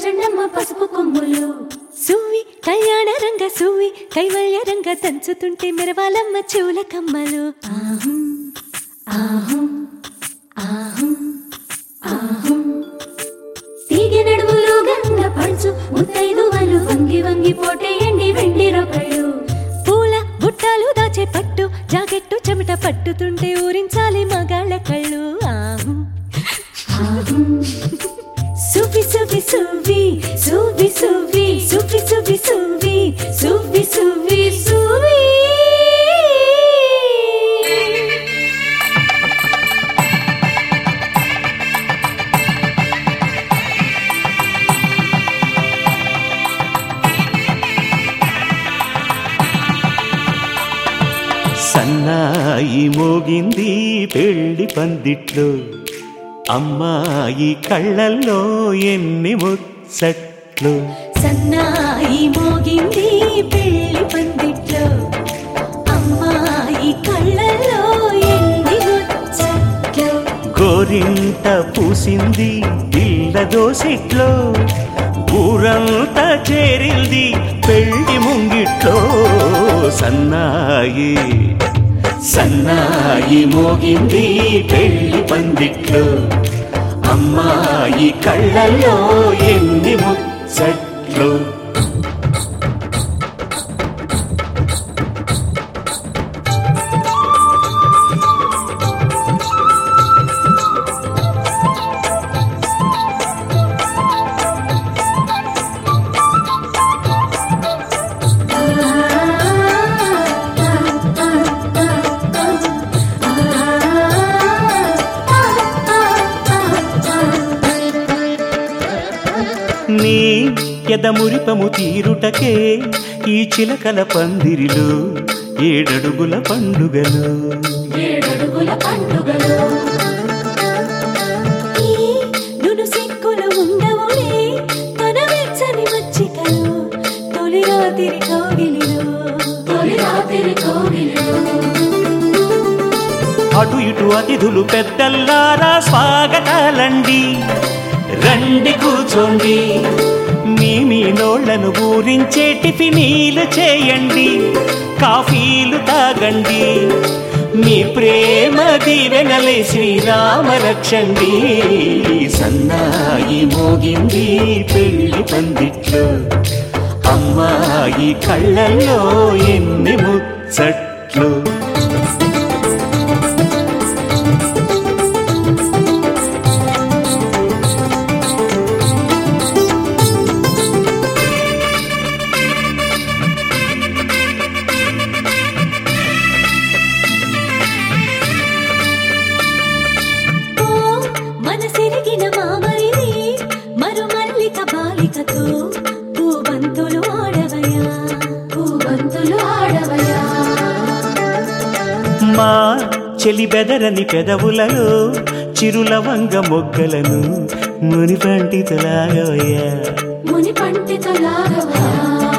చండమ్మ పసుపు కొమ్ములు సువ్వి కళ్యాణ రంగ సువ్వి కైవల్య రంగ దంచుతుంటే మెరవాలమ్మ చెవుల కమ్మలు ఆహుం ఆహుం ఆహుం ఆహుం తీగె నడుములు గంగ పడుచు ముత్తైదువలు వంగి వంగి పోటేయండి వెండి రొకళ్ళు పూల బుట్టాలు దాచే పట్టు జాకెట్టు చెమట పట్టుతుంటే ఊరించాలి మగాళ్ళ కళ్ళు ఆహు ఆహుం సువ్వి సువ్వి సువ్వి సువ్వి సువ్వి సువ్వి సువ్వి సువ్వి సువ్వి సువ్వి సువ్వి సన్నాయి మోగింది పెళ్లి పందిట్లో అమ్మాయి కళ్ళల్లో ఎన్ని ముచ్చట్లు సన్నాయి మోగింది పెళ్లి పందిట్లో అమ్మాయి కళ్ళల్లో ఎన్ని ముచ్చట్లు గోరింట పూసింది పిల్ల దోసిట్లో ఊరంతా చేరింది పెళ్లి ముంగిట్లో సన్నాయి సన్నాయి మోగింది పెళ్లి పందిట్లో అమ్మాయి కళ్ళల్లో ఎన్ని ముచ్చట్లు నీ ఎదమురిపము తీరుటకే ఈ చిలకల పందిరిలో ఏడడుగుల పండుగలు ఏడడుగుల పండుగలు ఈ నును సిక్కులు ఉండవులే తన వెచ్చని మచ్చికలు తొలి రాత్రి కౌగిలిలో తొలి రాత్రి కోవిలు అటు ఇటు అతిథులు పెద్దల్లారా స్వాగతాలండి రండి కూర్చోండి మీ మీ నోళ్లను ఊరించే టిఫినీలు చేయండి కాఫీలు తాగండి మీ ప్రేమ దీవెనలే శ్రీరామ రక్షండి సన్నాయి మోగింది పెళ్లి పందిట్లో అమ్మాయి కళ్ళల్లో ఎన్ని ముచ్చట్లు ఓ మనసిరిగిన మామరిది మరు మల్లిక బాలికతో పూబంతులు ఆడవయా పూబంతులు ఆడవయా మా చెలి బెదరని పెదవులలో చిరులవంగ మొగ్గలను మునిపంటి తొలాగవయ్యా ముని పంటితో లాగవయా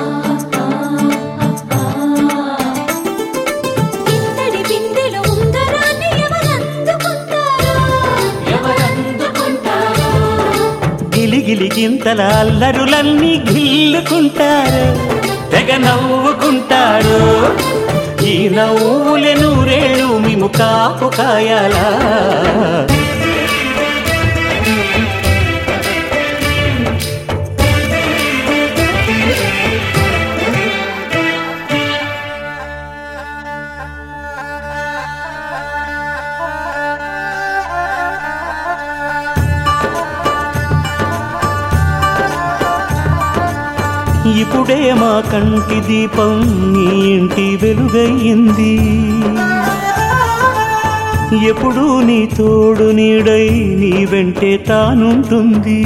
ఇంతటి బిందెలో ఉంగరాన్ని ఎవరందుకుంటారో ఎవరందుకుంటారో గిలిగిలి గింతల అల్లరులన్నీ గిల్లుకుంటారు తెగ నవ్వుకుంటారు ఈ నవ్వులే నూరేళ్ళు మేము కాపు కాయాలా ఇప్పుడే మా కంటి దీపం నీ ఇంటి వెలుగయ్యింది ఎప్పుడు నీ తోడు నీడై నీ వెంటే తానుంటుంది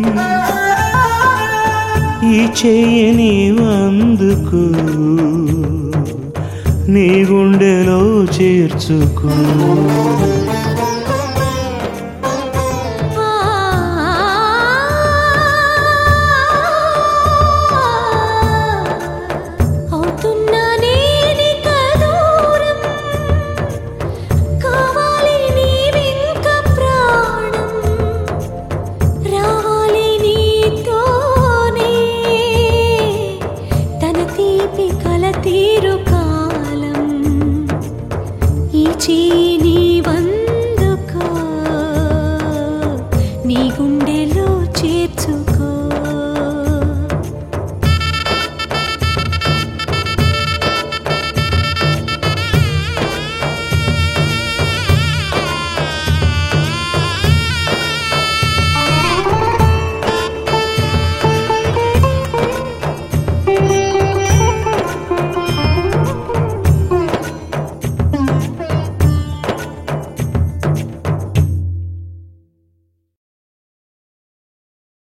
ఈ చేయని అందుకు నీ గుండెలో చేర్చుకో